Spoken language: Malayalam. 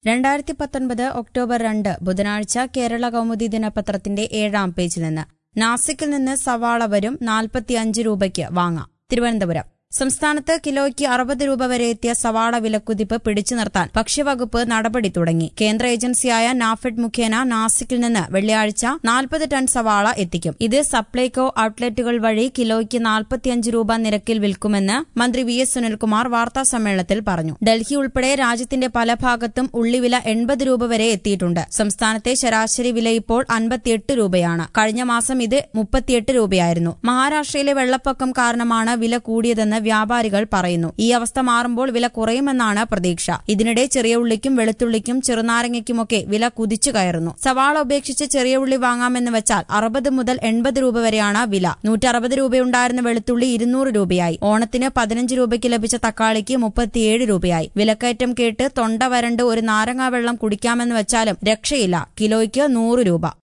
രണ്ടായിരത്തി പത്തൊൻപത് ഒക്ടോബർ രണ്ട് ബുധനാഴ്ച കേരള കൗമുദി ദിനപത്രത്തിന്റെ ഏഴാം പേജിൽ നിന്ന് നാസിക്കിൽ നിന്ന് സവാള വരും നാൽപ്പത്തിയഞ്ച് രൂപയ്ക്ക് വാങ്ങാം തിരുവനന്തപുരം സംസ്ഥാനത്ത് കിലോയ്ക്ക് അറുപത് രൂപ വരെ എത്തിയ സവാള വിലക്കുതിപ്പ് പിടിച്ചു നിർത്താൻ ഭക്ഷ്യവകുപ്പ് നടപടി തുടങ്ങി കേന്ദ്ര ഏജൻസിയായ നാഫെഡ് മുഖേന നാസിക്കിൽ നിന്ന് വെള്ളിയാഴ്ച നാൽപ്പത് ടൺ സവാള എത്തിക്കും ഇത് സപ്ലൈകോ ഔട്ട്ലെറ്റുകൾ വഴി കിലോയ്ക്ക് നാൽപ്പത്തിയഞ്ച് രൂപ നിരക്കിൽ വിൽക്കുമെന്ന് മന്ത്രി വി എസ് സുനിൽകുമാർ വാർത്താ സമ്മേളനത്തിൽ പറഞ്ഞു ഡൽഹി ഉൾപ്പെടെ രാജ്യത്തിന്റെ പല ഭാഗത്തും ഉള്ളിവില എൺപത് രൂപ വരെ എത്തിയിട്ടുണ്ട് സംസ്ഥാനത്തെ ശരാശരി വില ഇപ്പോൾ അൻപത്തിയെട്ട് രൂപയാണ് കഴിഞ്ഞ മാസം ഇത് മുപ്പത്തിയെട്ട് രൂപയായിരുന്നു മഹാരാഷ്ട്രയിലെ വെള്ളപ്പൊക്കം കാരണമാണ് വില കൂടിയതെന്ന് വ്യാപാരികൾ പറയുന്നു ഈ അവസ്ഥ മാറുമ്പോൾ വില കുറയുമെന്നാണ് പ്രതീക്ഷ ഇതിനിടെ ചെറിയ ഉള്ളിക്കും വെളുത്തുള്ളിക്കും ചെറുനാരങ്ങയ്ക്കുമൊക്കെ വില കുതിച്ചു കയറുന്നു സവാള ഉപേക്ഷിച്ച് ചെറിയ ഉള്ളി വാങ്ങാമെന്ന് വെച്ചാൽ അറുപത് മുതൽ എൺപത് രൂപ വരെയാണ് വില നൂറ്റി അറുപത് രൂപയുണ്ടായിരുന്ന വെളുത്തുള്ളി ഇരുന്നൂറ് രൂപയായി ഓണത്തിന് പതിനഞ്ച് രൂപയ്ക്ക് ലഭിച്ച തക്കാളിക്ക് മുപ്പത്തിയേഴ് രൂപയായി വിലക്കയറ്റം കേട്ട് തൊണ്ട വരണ്ട് ഒരു നാരങ്ങാ വെള്ളം കുടിക്കാമെന്ന് വെച്ചാലും രക്ഷയില്ല കിലോയ്ക്ക് നൂറ് രൂപ